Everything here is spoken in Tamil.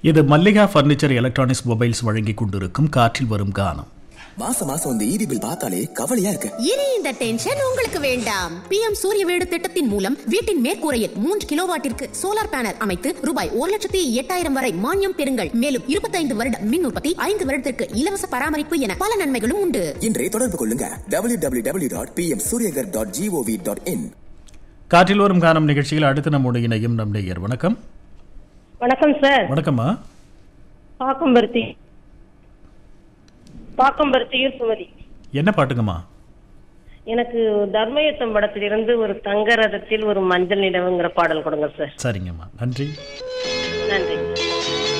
இது மல்லிகா ஃபர்னிச்சர் எலக்ட்ரானிக்ஸ் மொபைல்ஸ் வழங்கிக் கொண்டிருக்கும் காற்றில் வரும் கானம் மாசம் மாசம் இந்த ஈபி பில் பார்த்தாலே கவலையா இருக்கு இனி இந்த டென்ஷன் உங்களுக்கு வேண்டாம் பிஎம் சூரிய வீடு திட்டத்தின் மூலம் வீட்டின் மேற்கூரையில் மூன்று கிலோவாட்டிற்கு சோலார் பேனல் அமைத்து ரூபாய் ஒரு லட்சத்தி எட்டாயிரம் வரை மானியம் பெறுங்கள் மேலும் இருபத்தைந்து வருட மின் உற்பத்தி ஐந்து வருடத்திற்கு இலவச பராமரிப்பு என பல நன்மைகளும் உண்டு இன்றே தொடர்பு கொள்ளுங்க W W W dot P M Suryaghar dot G O V dot in காற்றில் வரும் கானம் நிகழ்ச்சியில் அடுத்து நம்முடைய இணையும் நம் நேயர் வணக்கம் வணக்கம் சார் வணக்கம்மா பாக்கம்பருத்தி பாக்கம்பருத்தியூர் சுமதி என்ன பாட்டுங்கம்மா எனக்கு தர்மயுத்தம் படத்திலிருந்து ஒரு தங்க ரதத்தில் ஒரு மஞ்சள் நிலவுங்கிற பாடல் கொடுங்க சார் சரிங்கம்மா நன்றி நன்றி